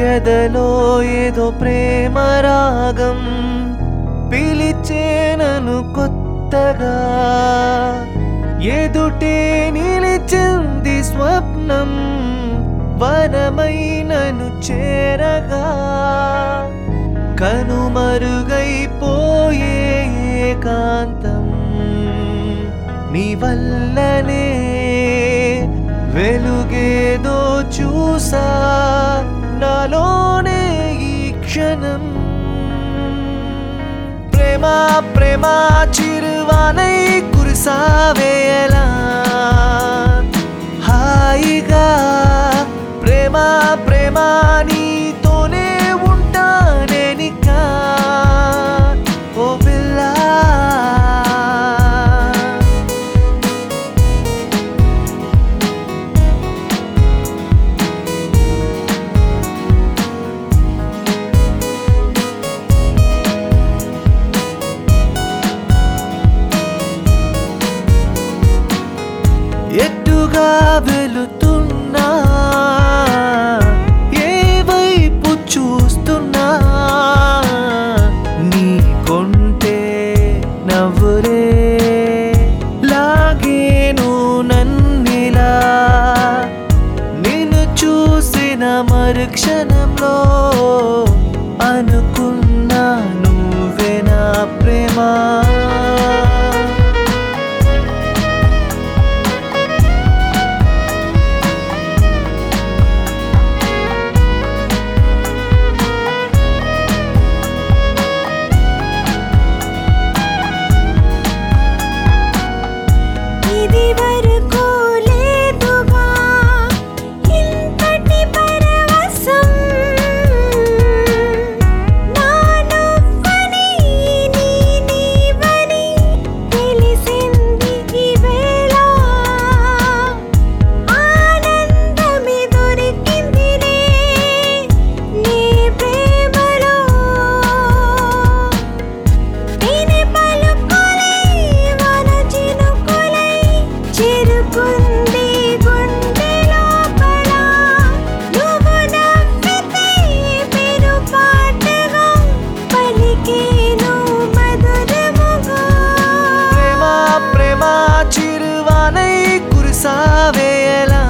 ఎదలో ఏదో ప్రేమ రాగం పిలిచేనను కొత్తగా ఎదుటే నిలిచింది స్వప్నం వనమైనను చేరగా కనుమరుగైపోయే ఏకాంతం నీ వల్లనే వెలుగేదో చూసా నాలోనే ఈ క్షణం ప్రేమ ప్రేమ చిరువానై కురిసావేలా హాయిగా ప్రేమ ప్రేమ నీతోనే ఉంటానేనికా ఓ పిల్లా ఎట్టుగా వెళుతున్నా ఏ వైపు చూస్తున్నా నీ కొంటే నవ్వురే లాగేను నన్నిలా నిన్ను చూసిన మరుక్షణంలో అనుకున్నా నువ్వే నా ప్రేమ ఇది వరకు లేదుగా ఇంతటి పరవశం నా నువ్వని నీ నీవని తెలిసింది ఈవేళ ఆనందమే దొరికిందిలే నీ ప్రేమలో తేనె పలుకులై వన చినుకులై చేరుకుంది గుండె లోపల నువ్వు నవ్వితే పెరుపాటుగా పలికేను మధురముగా ప్రేమ ప్రేమ చిరువానై కురిసావేలా